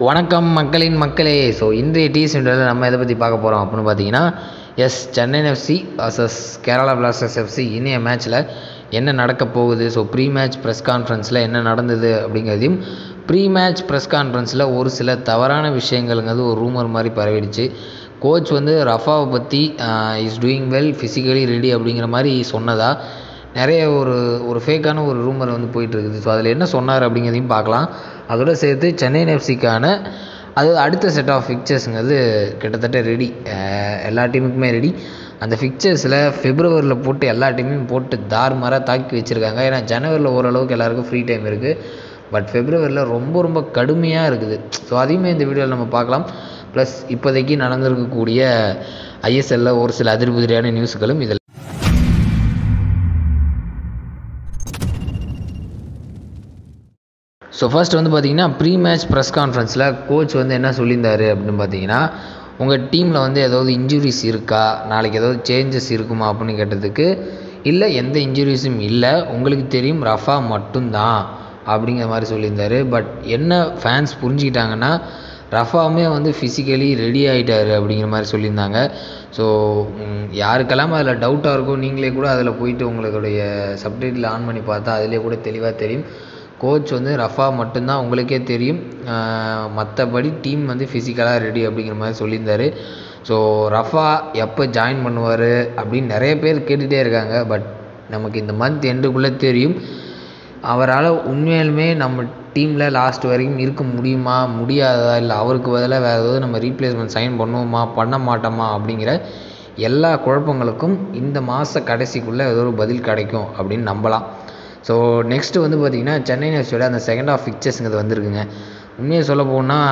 வணக்கம் மக்களின் மக்களே ஸோ இன்றைய டீ சென்டரில் நம்ம எதை பற்றி பார்க்க போகிறோம் அப்படின்னு பார்த்தீங்கன்னா yes Chennai FC vs Kerala Blasters FC இனிய மேட்ச்சில் என்ன நடக்க போகுது ஸோ ப்ரீ மேட்ச் ப்ரெஸ் கான்ஃபரன்ஸில் என்ன நடந்தது அப்படிங்கிறதையும் ப்ரீ மேட்ச் ப்ரெஸ் கான்ஃபரன்ஸில் ஒரு சில தவறான விஷயங்கள்ங்கிறது ஒரு ரூமர் மாதிரி பரவிடுச்சு கோச் வந்து ரஃபாவை பற்றி is doing well physically ready அப்படிங்கிற மாதிரி சொன்னதா நிறைய ஒரு ஒரு ஃபேக்கான ஒரு ரூமர் வந்து போயிட்டுருக்குது ஸோ அதில் என்ன சொன்னார் அப்படிங்கிறதையும் பார்க்கலாம் அதோட சேர்த்து சென்னை எஃப்சிக்கான அது அடுத்த செட் ஆஃப் ஃபிக்சர்ஸுங்கிறது கிட்டத்தட்ட ரெடி எல்லா டீமுக்குமே ரெடி அந்த ஃபிக்சர்ஸில் ஃபெப்ரவரியில் போட்டு எல்லா டீமையும் போட்டு தாறுமாறாக தாக்கி வச்சுருக்காங்க ஏன்னா ஜனவரியில் ஓரளவுக்கு எல்லாருக்கும் ஃப்ரீ டைம் இருக்குது பட் ஃபெப்ரவரியில் ரொம்ப ரொம்ப கடுமையாக இருக்குது ஸோ அதையுமே இந்த வீடியோவில் நம்ம பார்க்கலாம் ப்ளஸ் இப்போதைக்கு நடந்திருக்கக்கூடிய ஐஎஸ்எல்லில் ஒரு சில அதிர்புதிரியான நியூஸ்களும் இதில் ஸோ ஃபர்ஸ்ட் வந்து பார்த்தீங்கன்னா ப்ரீ மேட்ச் ப்ரெஸ் கான்ஃபரன்ஸில் கோச் வந்து என்ன சொல்லியிருந்தாரு அப்படின்னு பார்த்தீங்கன்னா உங்கள் டீமில் வந்து ஏதாவது இன்ஜுரிஸ் இருக்கா நாளைக்கு ஏதாவது சேஞ்சஸ் இருக்குமா அப்படின்னு கேட்டதுக்கு இல்லை எந்த இன்ஜுரிஸும் இல்லை உங்களுக்கு தெரியும் ரஃபா மட்டும்தான் அப்படிங்கிற மாதிரி சொல்லியிருந்தாரு பட் என்ன ஃபேன்ஸ் புரிஞ்சுக்கிட்டாங்கன்னா ரஃபாவுமே வந்து ஃபிசிக்கலி ரெடி ஆகிட்டாரு அப்படிங்கிற மாதிரி சொல்லியிருந்தாங்க ஸோ யாருக்கெல்லாம் அதில் டவுட்டாக இருக்கோ நீங்களே கூட அதில் போயிட்டு உங்களுடைய சப்டைட்டில் ஆன் பண்ணி பார்த்தா அதிலே கூட தெளிவாக தெரியும் கோச் வந்து ரஃபா மட்டும்தான் உங்களுக்கே தெரியும் மற்றபடி டீம் வந்து ஃபிசிக்கலாக ரெடி அப்படிங்கிற மாதிரி சொல்லியிருந்தாரு ஸோ ரஃபா எப்போ ஜாயின் பண்ணுவார் அப்படின்னு நிறைய பேர் கேட்டுகிட்டே இருக்காங்க பட் நமக்கு இந்த மந்த் எண்டுக்குள்ளே தெரியும் அவரால் உண்மையாலுமே நம்ம டீமில் லாஸ்ட் வரைக்கும் இருக்க முடியுமா முடியாதா இல்லை அவருக்கு பதிலாக வேறு ஏதாவது நம்ம ரீப்ளேஸ்மெண்ட் சைன் பண்ணுவோமா பண்ண மாட்டோமா அப்படிங்கிற எல்லா குழப்பங்களுக்கும் இந்த மாத கடைசிக்குள்ளே ஏதோ ஒரு பதில் கிடைக்கும் அப்படின்னு நம்பலாம் ஸோ நெக்ஸ்ட்டு வந்து பார்த்திங்கன்னா சென்னை எஃப்சியோட அந்த செகண்ட் ஆஃப் ஃபிக்சர்ஸுங்கிறது வந்திருக்குங்க உண்மையை சொல்ல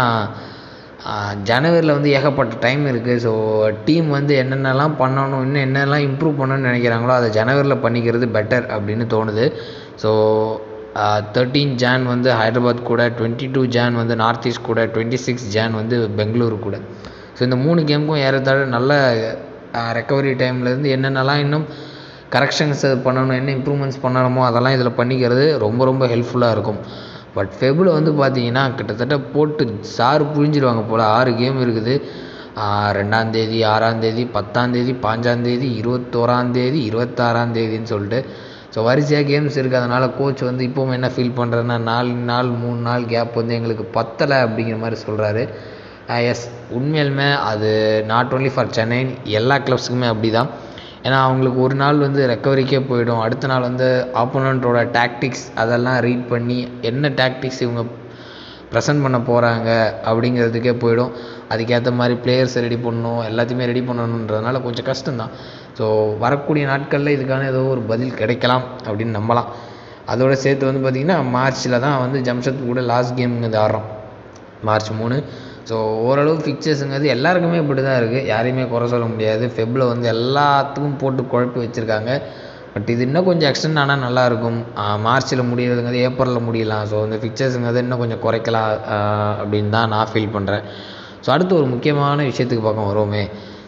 போனால் ஜனவரியில் வந்து ஏகப்பட்ட டைம் இருக்குது ஸோ டீம் வந்து என்னென்னலாம் பண்ணணும் இன்னும் என்னெல்லாம் இம்ப்ரூவ் பண்ணணும்னு நினைக்கிறாங்களோ அதை ஜனவரியில் பண்ணிக்கிறது பெட்டர் அப்படின்னு தோணுது ஸோ தேர்ட்டீன் ஜான் வந்து ஹைதராபாத் கூட டுவெண்ட்டி டூ ஜான் வந்து நார்த் ஈஸ்ட் கூட டுவெண்ட்டி சிக்ஸ் ஜான் வந்து பெங்களூரு கூட ஸோ இந்த மூணு கேமுக்கும் ஏறத்தாழ நல்ல ரெக்கவரி டைம்லேருந்து என்னென்னலாம் இன்னும் கரெக்ஷன்ஸ் பண்ணணும் என்ன இம்ப்ரூவ்மெண்ட்ஸ் பண்ணணுமோ அதெல்லாம் இதில் பண்ணிக்கிறது ரொம்ப ரொம்ப ஹெல்ப்ஃபுல்லாக இருக்கும் பட் ஃபெபில் வந்து பார்த்தீங்கன்னா கிட்டத்தட்ட போட்டு சாறு புழிஞ்சிருவாங்க போல் ஆறு கேம் இருக்குது ரெண்டாந்தேதி ஆறாந்தேதி பத்தாந்தேதி பாஞ்சாந்தேதி இருபத்தோராந்தேதி இருபத்தாறாந்தேதின்னு சொல்லிட்டு ஸோ வரிசையாக கேம்ஸ் இருக்குது அதனால் கோச் வந்து இப்போவும் என்ன ஃபீல் பண்ணுறதுன்னா நாலு நாள் மூணு நாள் கேப் வந்து எங்களுக்கு பத்தலை அப்படிங்கிற மாதிரி சொல்கிறாரு எஸ் உண்மையிலுமே அது நாட் ஓன்லி ஃபார் சென்னை எல்லா கிளப்ஸுக்குமே அப்படி தான் ஏன்னா அவங்களுக்கு ஒரு நாள் வந்து ரெக்கவரிக்கே போயிடும் அடுத்த நாள் வந்து ஆப்போனண்ட்டோட டாக்டிக்ஸ் அதெல்லாம் ரீட் பண்ணி என்ன டாக்டிக்ஸ் இவங்க ப்ரெசென்ட் பண்ண போகிறாங்க அப்படிங்கிறதுக்கே போயிடும் அதுக்கேற்ற மாதிரி பிளேயர்ஸை ரெடி பண்ணணும் எல்லாத்தையுமே ரெடி பண்ணணுன்றதுனால கொஞ்சம் கஷ்டம்தான் ஸோ வரக்கூடிய நாட்களில் இதுக்கான ஏதோ ஒரு பதில் கிடைக்கலாம் அப்படின்னு நம்பலாம் அதோட சேர்த்து வந்து பார்த்திங்கன்னா மார்ச்சில் தான் வந்து ஜம்ஷத் கூட லாஸ்ட் கேம்ங்கிறது ஆடுறோம் மார்ச் மூணு ஸோ ஓரளவு ஃபிக்சர்ஸுங்கிறது எல்லாருக்குமே இப்படி தான் இருக்குது யாரையுமே குறை சொல்ல முடியாது ஃபெப்பில் வந்து எல்லாத்துக்கும் போட்டு குழப்பி வச்சுருக்காங்க பட் இது இன்னும் கொஞ்சம் எக்ஸ்டெண்ட் ஆனால் நல்லாயிருக்கும் மார்ச்சில் முடியறதுங்கிறது ஏப்ரலில் முடியலாம் ஸோ இந்த ஃபிக்சர்ஸுங்கிறது இன்னும் கொஞ்சம் குறைக்கலாம் அப்படின்னு தான் நான் ஃபீல் பண்ணுறேன் ஸோ அடுத்து ஒரு முக்கியமான விஷயத்துக்கு பக்கம் வருவோமே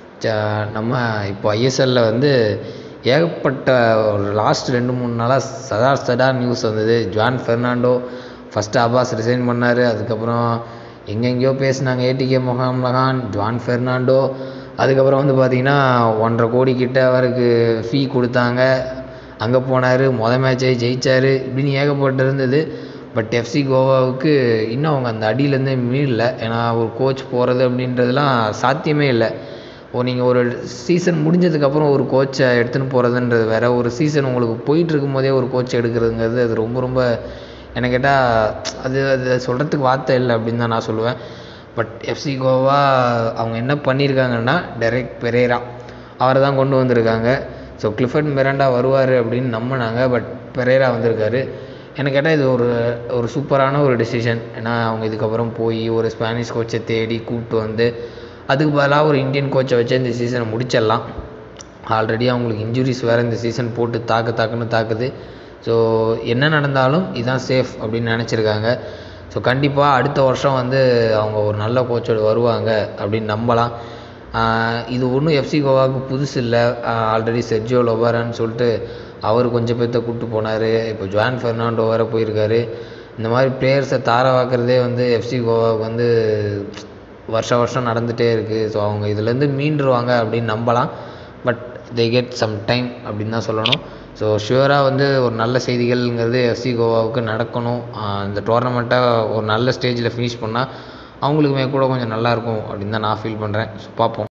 நம்ம இப்போ ஐஎஸ்எல்லில் வந்து ஏகப்பட்ட ஒரு லாஸ்ட் ரெண்டு மூணு நாளாக சதா சதா நியூஸ் வந்தது Juan Fernando first Abbas resign பண்ணார் அதுக்கப்புறம் எங்கெங்கேயோ பேசினாங்க ஏடிகே மொஹாம் மகான் ஜான் ஃபெர்னாண்டோ அதுக்கப்புறம் வந்து பார்த்திங்கன்னா ஒன்றரை கோடி கிட்ட அவருக்கு ஃபீ கொடுத்தாங்க அங்கே போனார் மொதல் மேட்சை ஜெயித்தார் இப்படின்னு ஏகப்பட்டு இருந்தது பட் எஃப்சி கோவாவுக்கு இன்னும் அவங்க அந்த அடியிலேருந்தே மீறல ஏன்னா ஒரு கோச் போகிறது அப்படின்றதுலாம் சாத்தியமே இல்லை ஓ நீங்கள் ஒரு சீசன் முடிஞ்சதுக்கப்புறம் ஒரு கோச்சை எடுத்துன்னு போகிறதுன்றது வேறு ஒரு சீசன் உங்களுக்கு போயிட்டு இருக்கும்போதே ஒரு கோச் எடுக்கிறதுங்கிறது அது ரொம்ப ரொம்ப என்ன கேட்டால் அது அது சொல்கிறதுக்கு வார்த்தை இல்லை அப்படின்னு தான் நான் சொல்லுவேன் பட் எஃப்சி கோவா அவங்க என்ன பண்ணியிருக்காங்கன்னா டெரெக்ட் பெரேரா அவரை தான் கொண்டு வந்திருக்காங்க ஸோ கிளிஃபர்ட் மிராண்டா வருவார் அப்படின்னு நம்பினாங்க பட் பெரேரா வந்திருக்காரு என்ன கேட்டால் இது ஒரு ஒரு சூப்பரான ஒரு டெசிஷன் ஏன்னா அவங்க இதுக்கப்புறம் போய் ஒரு ஸ்பானிஷ் கோச்சை தேடி கூப்பிட்டு வந்து அதுக்கு பதிலாக ஒரு இந்தியன் கோச்சை வச்சு இந்த சீசனை முடிச்சிடலாம் ஆல்ரெடி அவங்களுக்கு இன்ஜுரிஸ் வேறு இந்த சீசன் போட்டு தாக்கு தாக்குன்னு தாக்குது ஸோ என்ன நடந்தாலும் இதுதான் சேஃப் அப்படின்னு நினச்சிருக்காங்க ஸோ கண்டிப்பாக அடுத்த வருஷம் வந்து அவங்க ஒரு நல்ல கோச்சோடு வருவாங்க அப்படின்னு நம்பலாம் இது ஒன்றும் எஃப்சி கோவாவுக்கு புதுசு இல்லை ஆல்ரெடி செர்ஜியோ லொபாரான்னு சொல்லிட்டு அவர் கொஞ்சம் பேர்த்த கூப்பிட்டு போனார் இப்போ ஜான் ஃபெர்னாண்டோ வேறு போயிருக்காரு இந்த மாதிரி பிளேயர்ஸை தாரவாக்கிறதே வந்து எஃப்சி கோவாவுக்கு வந்து வருஷ வருஷம் நடந்துகிட்டே இருக்குது ஸோ அவங்க இதுலேருந்து மீண்டுருவாங்க அப்படின்னு நம்பலாம் but they get some time அப்படின்னு தான் சொல்லணும் ஸோ ஷுவராக வந்து ஒரு நல்ல செய்திகள்ங்கிறது எஃப்சி கோவாவுக்கு நடக்கணும் இந்த டோர்னமெண்ட்டை ஒரு நல்ல ஸ்டேஜில் ஃபினிஷ் பண்ணால் அவங்களுக்குமே கூட கொஞ்சம் நல்லாயிருக்கும் அப்படின்னு தான் நான் ஃபீல் பண்ணுறேன் ஸோ பார்ப்போம்